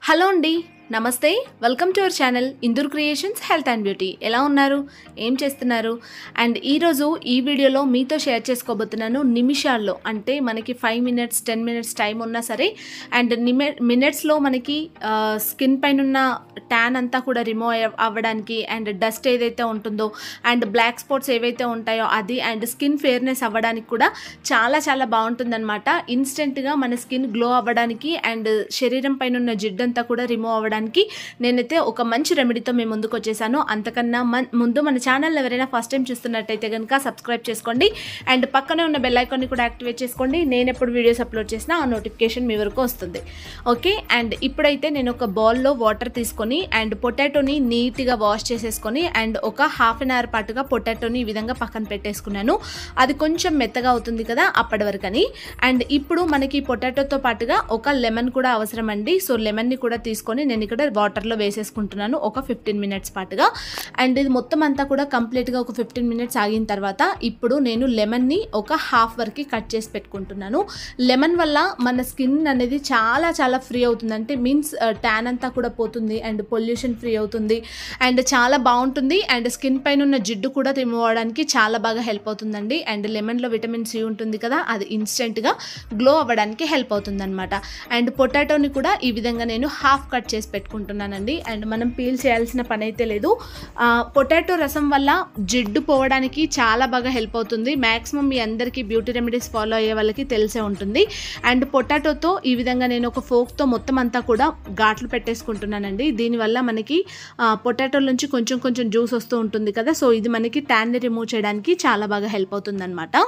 hello అండి నమస్తే welcome to our channel Indur creations health and beauty ఎలా ఉన్నారు ఏం చేస్తున్నారు అండ్ ఈరోజు ఈ వీడియోలో మీతో షేర్ చేసుకోబోతున్నాను నిమిషాల్లో అంటే మనకి five minutes ten minutes time ఉన్నా సరే అండ్ నిమి మినిట్స్లో మనకి స్కిన్ పైన ఉన్న ట్యాన్ అంతా కూడా రిమూవ్ అవ్వడానికి అండ్ డస్ట్ ఏదైతే ఉంటుందో అండ్ బ్లాక్ స్పాట్స్ ఏవైతే ఉంటాయో అది అండ్ స్కిన్ ఫేర్నెస్ అవ్వడానికి కూడా చాలా చాలా బాగుంటుందన్నమాట ఇన్స్టెంట్గా మన స్కిన్ గ్లో అవ్వడానికి అండ్ శరీరం పైన ఉన్న జిడ్డంతా కూడా రిమూవ్ అవ్వడానికి నేనైతే ఒక మంచి రెమెడీతో మేము ముందుకు వచ్చేసాను అంతకన్నా మన్ ముందు మన ఛానల్ ఎవరైనా ఫస్ట్ టైం చూస్తున్నట్టయితే కనుక సబ్స్క్రైబ్ చేసుకోండి అండ్ పక్కనే ఉన్న బెల్ ఐకాన్ని కూడా యాక్టివేట్ చేసుకోండి నేను ఎప్పుడు వీడియోస్ అప్లోడ్ చేసినా ఆ నోటిఫికేషన్ మీ వరకు వస్తుంది ఓకే అండ్ ఇప్పుడైతే నేను ఒక బౌల్లో వాటర్ తీసుకొని అండ్ పొటాటోని నీట్గా వాష్ చేసేసుకొని అండ్ ఒక హాఫ్ అన్ అవర్ పాటుగా పొటాటోని ఈ విధంగా పక్కన పెట్టేసుకున్నాను అది కొంచెం మెత్తగా అవుతుంది కదా అప్పటి వరకని అండ్ ఇప్పుడు మనకి పొటాటోతో పాటుగా ఒక లెమన్ కూడా అవసరం అండి సో లెమన్ని కూడా తీసుకొని నేను ఇక్కడ వాటర్లో వేసేసుకుంటున్నాను ఒక ఫిఫ్టీన్ మినిట్స్ పాటుగా అండ్ ఇది మొత్తం అంతా కూడా కంప్లీట్గా ఒక ఫిఫ్టీన్ మినిట్స్ ఆగిన తర్వాత ఇప్పుడు నేను లెమన్ని ఒక హాఫ్ వరకు కట్ చేసి పెట్టుకుంటున్నాను లెమన్ వల్ల మన స్కిన్ అనేది చాలా చాలా ఫ్రీ అవుతుంది అంటే మీన్స్ ట్యాన్ అంతా కూడా పోతుంది అండ్ పొల్యూషన్ ఫ్రీ అవుతుంది అండ్ చాలా బాగుంటుంది అండ్ స్కిన్ పైన ఉన్న జిడ్డు కూడా రిమూవ్ అవడానికి చాలా బాగా హెల్ప్ అవుతుందండి అండ్ లెమన్లో విటమిన్ సి ఉంటుంది కదా అది ఇన్స్టెంట్గా గ్లో అవ్వడానికి హెల్ప్ అవుతుంది అనమాట అండ్ పొటాటోని కూడా ఈ విధంగా నేను హాఫ్ కట్ చేసి పెట్టుకుంటున్నానండి అండ్ మనం పీల్ చేయాల్సిన పని అయితే లేదు పొటాటో రసం వల్ల జిడ్డు పోవడానికి చాలా బాగా హెల్ప్ అవుతుంది మ్యాక్సిమం మీ అందరికీ బ్యూటీ రెమెడీస్ ఫాలో అయ్యే వాళ్ళకి తెలిసే ఉంటుంది అండ్ పొటాటోతో ఈ విధంగా నేను ఒక ఫోక్తో మొత్తం అంతా కూడా ఘాట్లు పెట్టేసుకుంటున్నానండి దీనివల్ల మనకి పొటాటో నుంచి కొంచెం కొంచెం జ్యూస్ వస్తూ ఉంటుంది కదా సో ఇది మనకి ట్యాన్ని రిమూవ్ చేయడానికి చాలా బాగా హెల్ప్ అవుతుంది అనమాట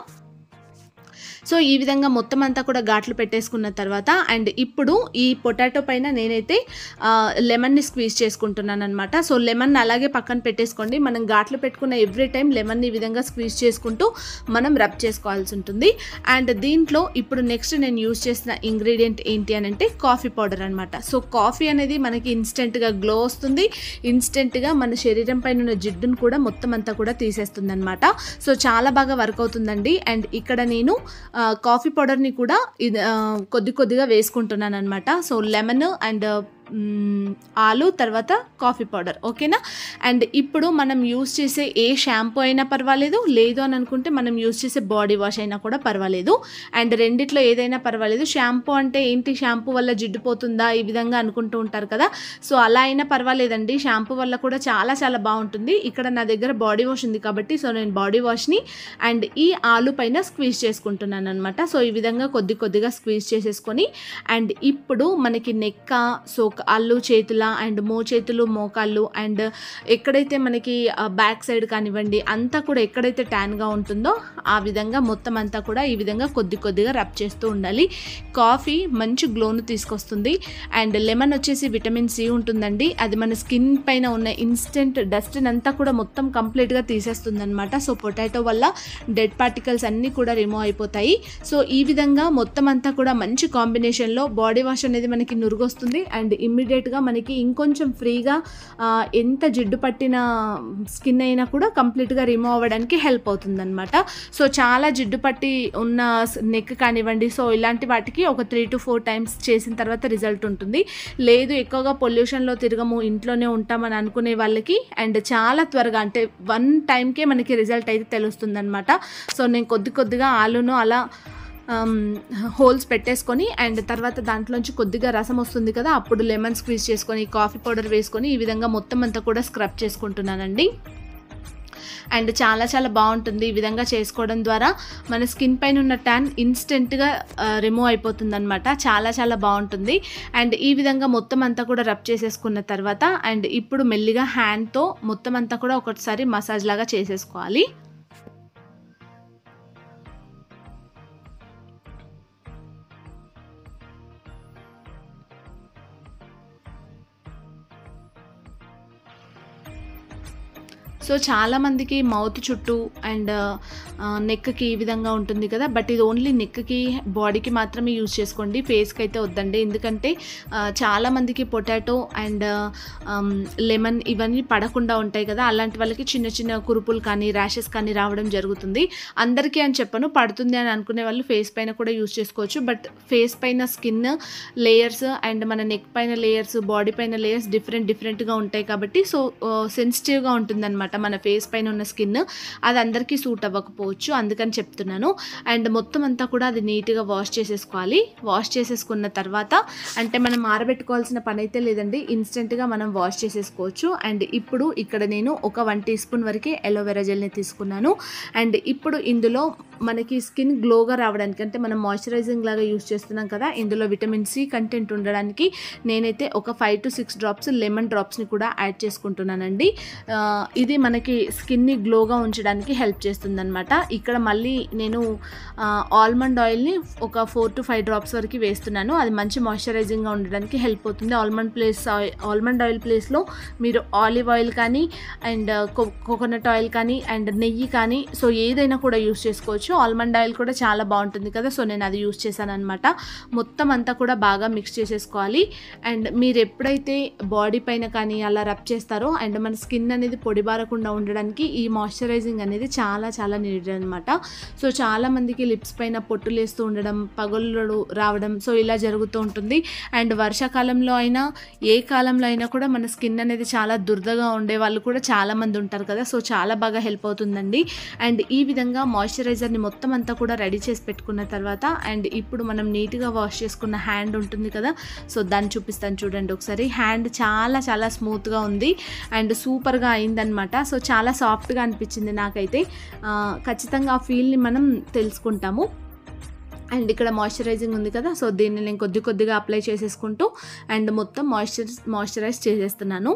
సో ఈ విధంగా మొత్తం అంతా కూడా ఘాట్లు పెట్టేసుకున్న తర్వాత అండ్ ఇప్పుడు ఈ పొటాటో పైన నేనైతే లెమన్ని స్క్వీజ్ చేసుకుంటున్నాను అనమాట సో లెమన్ అలాగే పక్కన పెట్టేసుకోండి మనం ఘాట్లు పెట్టుకున్న ఎవ్రీ టైం లెమన్ ఈ విధంగా స్క్వీజ్ చేసుకుంటూ మనం రబ్ చేసుకోవాల్సి ఉంటుంది అండ్ దీంట్లో ఇప్పుడు నెక్స్ట్ నేను యూజ్ చేసిన ఇంగ్రీడియంట్ ఏంటి అని అంటే కాఫీ పౌడర్ అనమాట సో కాఫీ అనేది మనకి ఇన్స్టెంట్గా గ్లో వస్తుంది ఇన్స్టెంట్గా మన శరీరం పైన ఉన్న జిడ్డును కూడా మొత్తం అంతా కూడా తీసేస్తుంది అనమాట సో చాలా బాగా వర్క్ అవుతుందండి అండ్ ఇక్కడ నేను కాఫీ పౌడర్ని కూడా ఇది కొద్ది కొద్దిగా వేసుకుంటున్నాను అనమాట సో లెమన్ అండ్ ఆలు తర్వాత కాఫీ పౌడర్ ఓకేనా అండ్ ఇప్పుడు మనం యూస్ చేసే ఏ షాంపూ అయినా పర్వాలేదు లేదు అని అనుకుంటే మనం యూస్ చేసే బాడీ వాష్ అయినా కూడా పర్వాలేదు అండ్ రెండిట్లో ఏదైనా పర్వాలేదు షాంపూ అంటే ఏంటి షాంపూ వల్ల జిడ్డు పోతుందా ఈ విధంగా అనుకుంటూ ఉంటారు కదా సో అలా అయినా పర్వాలేదండి షాంపూ వల్ల కూడా చాలా చాలా బాగుంటుంది ఇక్కడ నా దగ్గర బాడీ వాష్ ఉంది కాబట్టి సో నేను బాడీ వాష్ని అండ్ ఈ ఆలు పైన స్క్వీజ్ చేసుకుంటున్నాను అనమాట సో ఈ విధంగా కొద్ది కొద్దిగా స్క్వీజ్ చేసేసుకొని అండ్ ఇప్పుడు మనకి నెక్క సో అల్లు చేతుల అండ్ మో చేతులు మోకాళ్ళు అండ్ ఎక్కడైతే మనకి బ్యాక్ సైడ్ కానివ్వండి అంతా కూడా ఎక్కడైతే ట్యాన్గా ఉంటుందో ఆ విధంగా మొత్తం అంతా కూడా ఈ విధంగా కొద్ది కొద్దిగా రబ్ చేస్తూ ఉండాలి కాఫీ మంచి గ్లోను తీసుకొస్తుంది అండ్ లెమన్ వచ్చేసి విటమిన్ సి ఉంటుందండి అది మన స్కిన్ పైన ఉన్న ఇన్స్టెంట్ డస్ట్ అంతా కూడా మొత్తం కంప్లీట్గా తీసేస్తుంది అనమాట సో పొటాటో వల్ల డెడ్ పార్టికల్స్ అన్నీ కూడా రిమూవ్ అయిపోతాయి సో ఈ విధంగా మొత్తం అంతా కూడా మంచి కాంబినేషన్లో బాడీ వాష్ అనేది మనకి నురుగొస్తుంది అండ్ ఇమ్మీడియట్గా మనకి ఇంకొంచెం ఫ్రీగా ఎంత జిడ్డు పట్టిన స్కిన్ అయినా కూడా కంప్లీట్గా రిమూవ్ అవ్వడానికి హెల్ప్ అవుతుంది అనమాట సో చాలా జిడ్డు పట్టి ఉన్న నెక్ కానివ్వండి సో ఇలాంటి వాటికి ఒక త్రీ టు ఫోర్ టైమ్స్ చేసిన తర్వాత రిజల్ట్ ఉంటుంది లేదు ఎక్కువగా పొల్యూషన్లో తిరగము ఇంట్లోనే ఉంటామని అనుకునే వాళ్ళకి అండ్ చాలా త్వరగా అంటే వన్ టైంకే మనకి రిజల్ట్ అయితే తెలుస్తుంది అనమాట సో నేను కొద్ది కొద్దిగా ఆలును అలా హోల్స్ పెట్టేసుకొని అండ్ తర్వాత దాంట్లోంచి కొద్దిగా రసం వస్తుంది కదా అప్పుడు లెమన్ స్క్వీజ్ చేసుకొని కాఫీ పౌడర్ వేసుకొని ఈ విధంగా మొత్తం అంతా కూడా స్క్రబ్ చేసుకుంటున్నానండి అండ్ చాలా చాలా బాగుంటుంది ఈ విధంగా చేసుకోవడం ద్వారా మన స్కిన్ పైన ఉన్న ట్యాన్ ఇన్స్టెంట్గా రిమూవ్ అయిపోతుంది అనమాట చాలా చాలా బాగుంటుంది అండ్ ఈ విధంగా మొత్తం అంతా కూడా రబ్ చేసేసుకున్న తర్వాత అండ్ ఇప్పుడు మెల్లిగా హ్యాండ్తో మొత్తం అంతా కూడా ఒకసారి మసాజ్ లాగా చేసేసుకోవాలి సో చాలామందికి మౌత్ చుట్టూ అండ్ నెక్కి ఈ విధంగా ఉంటుంది కదా బట్ ఇది ఓన్లీ నెక్కి బాడీకి మాత్రమే యూజ్ చేసుకోండి ఫేస్కి అయితే వద్దండి ఎందుకంటే ఆ, చాలామందికి పొటాటో అండ్ లెమన్ ఇవన్నీ పడకుండా ఉంటాయి కదా అలాంటి వాళ్ళకి చిన్న చిన్న కురుపులు కానీ ర్యాషెస్ కానీ రావడం జరుగుతుంది అందరికీ అని చెప్పను పడుతుంది అని అనుకునే వాళ్ళు ఫేస్ పైన కూడా యూజ్ చేసుకోవచ్చు బట్ ఫేస్ పైన స్కిన్ లేయర్స్ అండ్ మన నెక్ పైన లేయర్స్ బాడీ పైన లేయర్స్ డిఫరెంట్ డిఫరెంట్గా ఉంటాయి కాబట్టి సో సెన్సిటివ్గా ఉంటుందన్నమాట మన ఫేస్ పైన ఉన్న స్కిన్ అది అందరికీ సూట్ అవ్వకపోవచ్చు అందుకని చెప్తున్నాను అండ్ మొత్తం అంతా కూడా అది నీట్గా వాష్ చేసేసుకోవాలి వాష్ చేసేసుకున్న తర్వాత అంటే మనం ఆరబెట్టుకోవాల్సిన పని అయితే లేదండి ఇన్స్టెంట్గా మనం వాష్ చేసేసుకోవచ్చు అండ్ ఇప్పుడు ఇక్కడ నేను ఒక వన్ టీ స్పూన్ వరకు ఎలోవెరా జెల్ని తీసుకున్నాను అండ్ ఇప్పుడు ఇందులో మనకి స్కిన్ గ్లోగా రావడానికి అంటే మనం మాయిశ్చరైజింగ్ లాగా యూస్ చేస్తున్నాం కదా ఇందులో విటమిన్ సి కంటెంట్ ఉండడానికి నేనైతే ఒక five to six drops lemon డ్రాప్స్ని కూడా యాడ్ చేసుకుంటున్నానండి ఆ, ఇది మనకి స్కిన్ని గ్లోగా ఉంచడానికి హెల్ప్ చేస్తుందన్నమాట ఇక్కడ మళ్ళీ నేను ఆల్మండ్ ఆయిల్ని ఒక ఫోర్ టు ఫైవ్ డ్రాప్స్ వరకు వేస్తున్నాను అది మంచి మాయిశ్చరైజింగ్గా ఉండడానికి హెల్ప్ అవుతుంది ఆల్మండ్ ప్లేస్ ఆల్మండ్ ఆయిల్ ప్లేస్లో మీరు ఆలివ్ ఆయిల్ కానీ అండ్ కోకోనట్ ఆయిల్ కానీ అండ్ నెయ్యి కానీ సో ఏదైనా కూడా యూస్ చేసుకోవచ్చు ఆల్మండ్ ఆయిల్ కూడా చాలా బాగుంటుంది కదా సో నేను అది యూస్ చేశాను అనమాట మొత్తం అంతా కూడా బాగా మిక్స్ చేసేసుకోవాలి అండ్ మీరు ఎప్పుడైతే బాడీ పైన కానీ అలా రబ్ చేస్తారో అండ్ మన స్కిన్ అనేది పొడిబారకుండా ఉండడానికి ఈ మాయిశ్చరైజింగ్ అనేది చాలా చాలా నీడెడ్ అనమాట సో చాలా మందికి లిప్స్ పైన పొట్టులేస్తూ ఉండడం పగుళ్ళు రావడం సో ఇలా జరుగుతూ ఉంటుంది అండ్ వర్షాకాలంలో అయినా ఏ కాలంలో అయినా కూడా మన స్కిన్ అనేది చాలా దురదగా ఉండే వాళ్ళు కూడా చాలా మంది ఉంటారు కదా సో చాలా బాగా హెల్ప్ అవుతుందండి అండ్ ఈ విధంగా మాయిశ్చరైజర్ని మొత్తం అంతా కూడా రెడీ చేసి పెట్టుకున్న తర్వాత అండ్ ఇప్పుడు మనం నీట్గా వాష్ చేసుకున్న హ్యాండ్ ఉంటుంది కదా సో దాన్ని చూపిస్తాను చూడండి ఒకసారి హ్యాండ్ చాలా చాలా స్మూత్గా ఉంది అండ్ సూపర్గా అయిందనమాట సో చాలా సాఫ్ట్గా అనిపించింది నాకైతే ఆ, ఖచ్చితంగా ఆ ఫీల్ని మనం తెలుసుకుంటాము అండ్ ఇక్కడ మాయిశ్చరైజింగ్ ఉంది కదా సో దీన్ని నేను కొద్ది కొద్దిగా అప్లై చేసేసుకుంటూ అండ్ మొత్తం మాయిశ్చర్ మాయిశ్చరైజ్ చేసేస్తున్నాను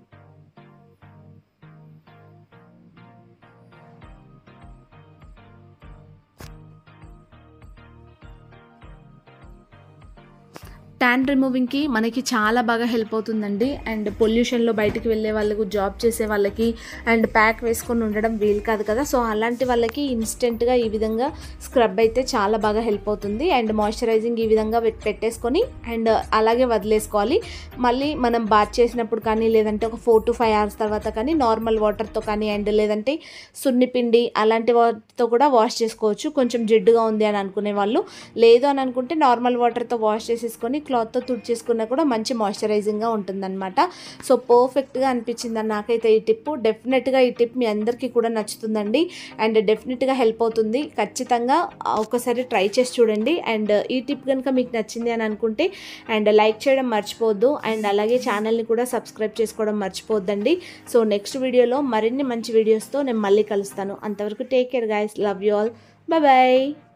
ట్యాన్ రిమూవింగ్కి మనకి చాలా బాగా హెల్ప్ అవుతుందండి అండ్ పొల్యూషన్లో బయటికి వెళ్ళే వాళ్ళకు జాబ్ చేసే వాళ్ళకి అండ్ ప్యాక్ వేసుకొని ఉండడం వీలు కాదు కదా సో అలాంటి వాళ్ళకి ఇన్స్టెంట్గా ఈ విధంగా స్క్రబ్ అయితే చాలా బాగా హెల్ప్ అవుతుంది అండ్ మాయిశ్చరైజింగ్ ఈ విధంగా పెట్- పెట్టేసుకొని అండ్ అలాగే వదిలేసుకోవాలి మళ్ళీ మనం బాత్ చేసినప్పుడు కానీ లేదంటే ఒక ఫోర్ టు ఫైవ్ అవర్స్ తర్వాత కానీ నార్మల్ వాటర్తో కానీ అండ్ లేదంటే సున్నిపిండి అలాంటి వాటితో కూడా వాష్ చేసుకోవచ్చు కొంచెం జిడ్డుగా ఉంది అని అనుకునే వాళ్ళు లేదు అని అనుకుంటే నార్మల్ వాటర్తో వాష్ చేసేసుకొని క్లాత్తో తుడిచేసుకున్నా కూడా మంచి మాయిశ్చరైజింగ్గా ఉంటుందన్నమాట సో పర్ఫెక్ట్గా అనిపించింది నాకైతే ఈ టిప్ డెఫినెట్గా ఈ టిప్ మీ అందరికీ కూడా నచ్చుతుందండి అండ్ డెఫినెట్గా హెల్ప్ అవుతుంది ఖచ్చితంగా ఒకసారి ట్రై చేసి చూడండి అండ్ ఈ టిప్ కనుక మీకు నచ్చింది అని అనుకుంటే అండ్ లైక్ చేయడం మర్చిపోవద్దు అండ్ అలాగే ఛానల్ని కూడా సబ్స్క్రైబ్ చేసుకోవడం మర్చిపోవద్దండి సో నెక్స్ట్ వీడియోలో మరిన్ని మంచి వీడియోస్తో నేను మళ్ళీ కలుస్తాను అంతవరకు take care guys love you all bye